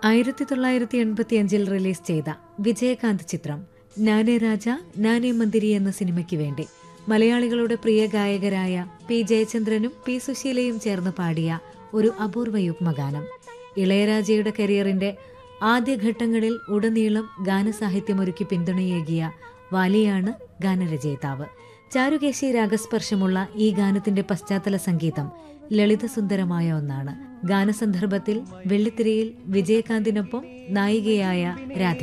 ആയിരത്തി തൊള്ളായിരത്തി എൺപത്തിയഞ്ചിൽ റിലീസ് ചെയ്ത വിജയകാന്ത് ചിത്രം നാനേ രാജ നാനേ മന്ദിരി എന്ന സിനിമയ്ക്ക് വേണ്ടി മലയാളികളുടെ പ്രിയ ഗായകരായ പി ജയചന്ദ്രനും പി സുശീലയും ചേർന്ന് പാടിയ ഒരു അപൂർവ യുഗ്മഗാനം ഇളയരാജയുടെ കരിയറിന്റെ ആദ്യഘട്ടങ്ങളിൽ ഉടനീളം ഗാനസാഹിത്യമൊരുക്കി പിന്തുണയേകിയ വാലിയാണ് ഗാനരചയിതാവ് ചാരുകേശി രാഗസ്പർശമുള്ള ഈ ഗാനത്തിന്റെ പശ്ചാത്തല സംഗീതം ലളിതസുന്ദരമായ ഒന്നാണ് ഗാനസന്ദർഭത്തിൽ വെള്ളിത്തിരയിൽ വിജയകാന്തിനൊപ്പം നായികയായ രാധിക